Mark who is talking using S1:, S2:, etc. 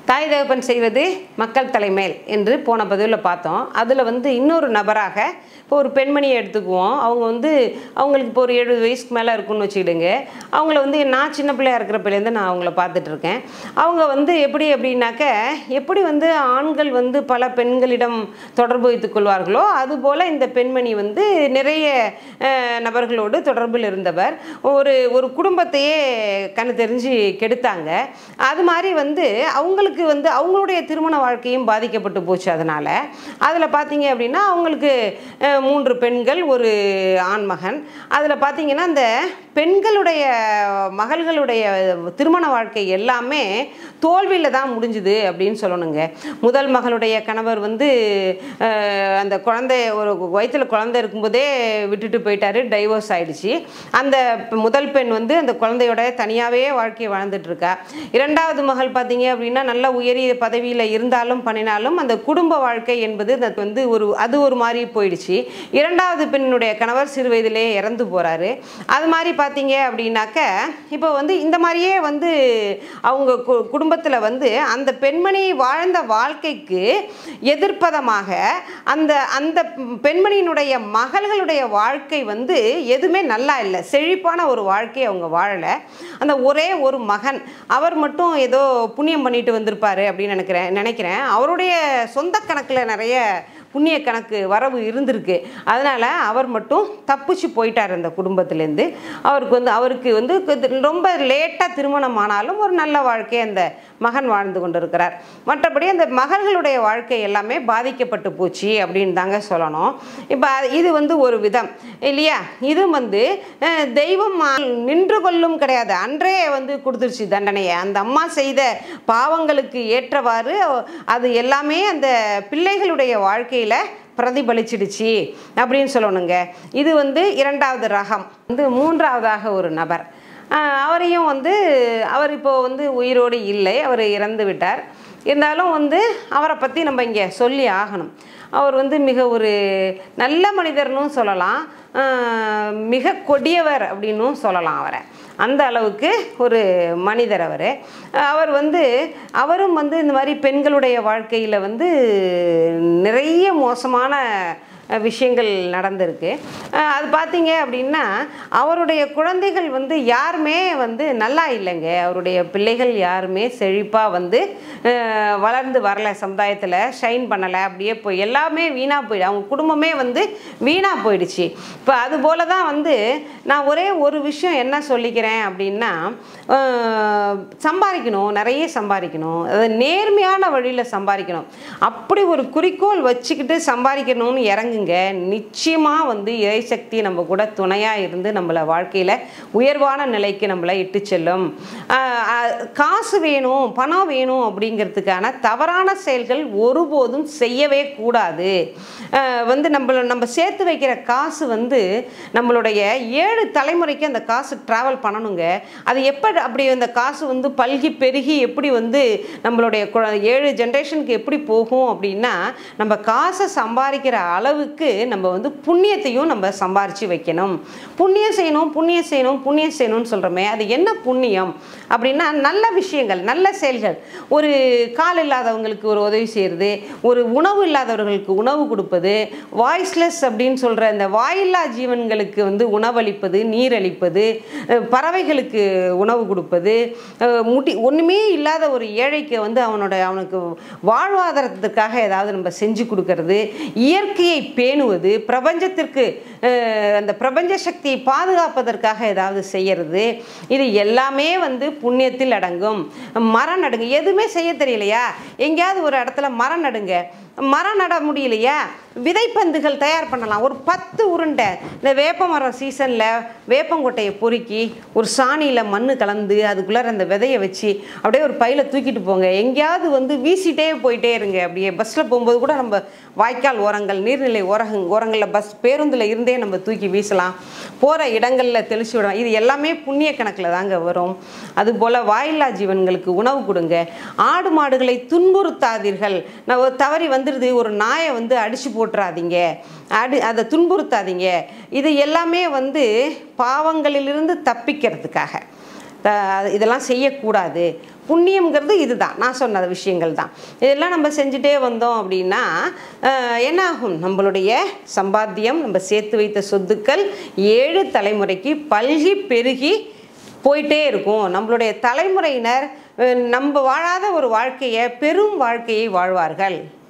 S1: தாய் தகப்பன் செய்வது மக்கள் தலைமேல் என்று போன பதிவில் பார்த்தோம் அதில் வந்து இன்னொரு நபராக இப்போ ஒரு பெண்மணியை எடுத்துக்குவோம் அவங்க வந்து அவங்களுக்கு இப்போ ஒரு எழுபது வயசுக்கு மேலே இருக்குன்னு வச்சுக்கிடுங்க அவங்கள வந்து நான் சின்ன பிள்ளையா இருக்கிறப்பிலேருந்து நான் அவங்கள பார்த்துட்டு இருக்கேன் அவங்க வந்து எப்படி அப்படின்னாக்க எப்படி வந்து ஆண்கள் வந்து பல பெண்களிடம் தொடர்பு வைத்துக் கொள்வார்களோ அதுபோல் இந்த பெண்மணி வந்து நிறைய அஹ், நபர்களோடு தொடர்பில் இருந்தவர் ஒரு ஒரு குடும்பத்தையே கண்ணு தெரிஞ்சு கெடுத்தாங்க அது மாதிரி வந்து அவங்களுக்கு வந்து அவங்களுடைய திருமண வாழ்க்கையும் பாதிக்கப்பட்டு போச்சு அதனால் அதில் பார்த்தீங்க அப்படின்னா அவங்களுக்கு அஹ், மூன்று பெண்கள் ஒரு ஆண்மகன் அதில் பார்த்தீங்கன்னா இந்த பெண்களுடைய மகள்களுடைய திருமண வாழ்க்கை எல்லாமே தோல்வியில் தான் முடிஞ்சுது அப்படின்னு சொல்லணுங்க முதல் மகளுடைய கணவர் வந்து அஹ், அந்த குழந்தை ஒரு வயிற்றில் குழந்தை இருக்கும்போதே விட்டுட்டு போயிட்டாரு டைவோர்ஸ் ஆயிடுச்சு அந்த முதல் பெண் வந்து அந்த குழந்தையோட தனியாகவே வாழ்க்கையை வாழ்ந்துட்டு இருக்கா இரண்டாவது மகள் பார்த்தீங்க அப்படின்னா நல்ல உயரிய பதவியில் இருந்தாலும் பண்ணினாலும் அந்த குடும்ப வாழ்க்கை என்பது அது வந்து ஒரு அது ஒரு மாதிரி போயிடுச்சு இரண்டாவது பெண்ணுடைய கணவர் சிறு வயதிலே இறந்து போகிறாரு அது மாதிரி பார்த்தீங்க அப்படின்னாக்க இப்போ வந்து இந்த மாதிரியே வந்து அவங்க கு- குடும்பத்தில் வந்து அந்த பெண்மணி வாழ்ந்த வாழ்க்கைக்கு எதிர்ப்பதமாக அந்த அந்த பெண்மணியினுடைய மகள்களுடைய வாழ்க்கை வந்து எதுவுமே நல்லா இல்லை செழிப்பான ஒரு வாழ்க்கையை அவங்க வாழலை அந்த ஒரே ஒரு மகன் அவர் மட்டும் ஏதோ புண்ணியம் பண்ணிட்டு வந்திருப்பாரு அப்படின்னு நினைக்கிறேன் நினைக்கிறேன் அவருடைய சொந்த கணக்கில் நிறைய புண்ணிய கணக்கு வரவு இருந்திருக்கு அதனால் அவர் மட்டும் தப்பிச்சு போயிட்டார் அந்த குடும்பத்திலேருந்து அவருக்கு வந்து அவருக்கு வந்து இது ரொம்ப லேட்டாக திருமணம் ஆனாலும் ஒரு நல்ல வாழ்க்கையை அந்த மகன் வாழ்ந்து கொண்டிருக்கிறார் மற்றபடி அந்த மகள்களுடைய வாழ்க்கை எல்லாமே பாதிக்கப்பட்டு போச்சு அப்படின்னு தாங்க சொல்லணும் இப்போ இது வந்து ஒரு விதம் இல்லையா இது வந்து அஹ், தெய்வம் ஆ- நின்று கொள்ளும் கிடையாது அன்றே வந்து கொடுத்துருச்சு தண்டனையை அந்த அம்மா செய்த பாவங்களுக்கு ஏற்றவாறு அது எல்லாமே அந்த பிள்ளைகளுடைய வாழ்க்கையில் பிரதிபலிச்சிடுச்சு அப்படின்னு சொல்லணுங்க இது வந்து இரண்டாவது ரகம் வந்து மூன்றாவதாக ஒரு நபர் ஆஹ் அவரையும் வந்து அவர் இப்போ வந்து உயிரோடு இல்லை அவர் இறந்து விட்டார் இருந்தாலும் வந்து அவரை பற்றி நம்ம இங்கே சொல்லி ஆகணும் அவர் வந்து மிக ஒரு நல்ல மனிதர்னும் சொல்லலாம் ஆஹ் மிக கொடியவர் அப்படின்னும் சொல்லலாம் அவரை அந்த அளவுக்கு ஒரு மனிதர் அவர் அவர் வந்து அவரும் வந்து இந்த மாதிரி பெண்களுடைய வாழ்க்கையில் வந்து நிறைய மோசமான அஹ், விஷயங்கள் நடந்திருக்கு அஹ், அது பார்த்தீங்க அப்படின்னா அவருடைய குழந்தைகள் வந்து யாருமே வந்து நல்லா இல்லைங்க அவருடைய பிள்ளைகள் யாருமே செழிப்பாக வந்து அஹ், வளர்ந்து வரல சமுதாயத்தில் ஷைன் பண்ணலை அப்படியே போய் எல்லாமே வீணாக போயிடு அவங்க குடும்பமே வந்து வீணாக போயிடுச்சு இப்போ அது போல தான் வந்து நான் ஒரே ஒரு விஷயம் என்ன சொல்லிக்கிறேன் அப்படின்னா அஹ், சம்பாதிக்கணும் நிறைய சம்பாதிக்கணும் அது நேர்மையான வழியில் சம்பாதிக்கணும் அப்படி ஒரு குறிக்கோள் வச்சுக்கிட்டு சம்பாதிக்கணும்னு இறங்குங்க நிச்சயமாக வந்து இறைசக்தி நம்ம கூட துணையாக இருந்து நம்மளை வாழ்க்கையில் உயர்வான நிலைக்கு நம்மளை இட்டு செல்லும் ஆஹ் ஆஹ் காசு வேணும் பணம் வேணும் அப்படிங்கிறதுக்கான தவறான செயல்கள் ஒருபோதும் செய்யவே கூடாது ஆஹ் வந்து நம்மள நம்ம சேர்த்து வைக்கிற காசு வந்து நம்மளுடைய ஏழு தலைமுறைக்கு அந்த காசு ட்ராவல் பண்ணணுங்க அது எப்படி அப்படி அந்த காசு வந்து பல்கி பெருகி எப்படி வந்து நம்மளுடைய கு- ஏழு ஜென்ரேஷனுக்கு எப்படி போகும் அப்படின்னா நம்ம காசை சம்பாதிக்கிற அளவுக்கு நம்ம வந்து புண்ணியத்தையும் நம்ம சம்பாரித்து வைக்கணும் புண்ணியம் செய்யணும் புண்ணியம் செய்யணும் புண்ணியம் செய்யணும்னு சொல்கிறோமே அது என்ன புண்ணியம் அப்படின்னா நல்ல விஷயங்கள் நல்ல செயல்கள் ஒரு கால் இல்லாதவங்களுக்கு ஒரு உதவி செய்கிறது ஒரு உணவு இல்லாதவர்களுக்கு உணவு கொடுப்பது வாய்ஸ்லெஸ் அப்படின்னு சொல்கிற இந்த வாயில்லா ஜீவன்களுக்கு வந்து உணவளிப்பது நீரளிப்பது அஹ் பறவைகளுக்கு உணவு கொடுப்பது அஹ் முடி ஒன்றுமே இல்லாத ஒரு ஏழைக்கு வந்து அவனோட அவனுக்கு வாழ்வாதாரத்துக்காக ஏதாவது நம்ம செஞ்சு கொடுக்கறது இயற்கையை பேணுவது பிரபஞ்சத்திற்கு அஹ், அந்த பிரபஞ்ச சக்தியை பாதுகாப்பதற்காக ஏதாவது செய்யறது இது எல்லாமே வந்து புண்ணியத்தில் அடங்கும் மரம் நடுங்க எதுவுமே செய்ய தெரியலையா எங்கேயாவது ஒரு இடத்துல மரம் நடுங்க மரம் நட முடியலையா விதைப்பந்துகள் தயார் பண்ணலாம் ஒரு பத்து உருண்டை இந்த வேப்ப மரம் சீசனில் வேப்பங்கொட்டையை பொறுக்கி ஒரு சாணியில் மண் கலந்து அதுக்குள்ளார அந்த விதையை வச்சு அப்படியே ஒரு பையில் தூக்கிட்டு போங்க எங்கேயாவது வந்து வீசிட்டே போயிட்டே இருங்க அப்படியே பஸ்ஸில் போகும்போது கூட நம்ம வாய்க்கால் ஓரங்கள் நீர்நிலை ஓரங்க ஓரங்களில் பஸ் பேருந்தில் இருந்தே நம்ம தூக்கி வீசலாம் போகிற இடங்களில் தெளிச்சு விடலாம் இது எல்லாமே புண்ணிய கணக்கில் தாங்க வரும் அதுபோல் வாயில்லா ஜீவன்களுக்கு உணவு கொடுங்க ஆடு மாடுகளை துன்புறுத்தாதீர்கள் நான் ஒரு தவறி வந்துடுது ஒரு நாயை வந்து அடிச்சு போட்டுறாதீங்க அடி அதை துன்புறுத்தாதீங்க இது எல்லாமே வந்து பாவங்களிலிருந்து தப்பிக்கிறதுக்காக த- இதெல்லாம் செய்யக்கூடாது புண்ணியம்ங்கிறது இதுதான் நான் சொன்ன விஷயங்கள் தான் இதெல்லாம் நம்ம செஞ்சுட்டே வந்தோம் அப்படின்னா அஹ், என்ன ஆகும் நம்மளுடைய சம்பாத்தியம் நம்ம சேர்த்து வைத்த சொத்துக்கள் ஏழு தலைமுறைக்கு பல்கி பெருகி போயிட்டே இருக்கும் நம்மளுடைய தலைமுறையினர் அஹ், நம்ம வாழாத ஒரு வாழ்க்கையை பெரும் வாழ்க்கையை வாழ்வார்கள்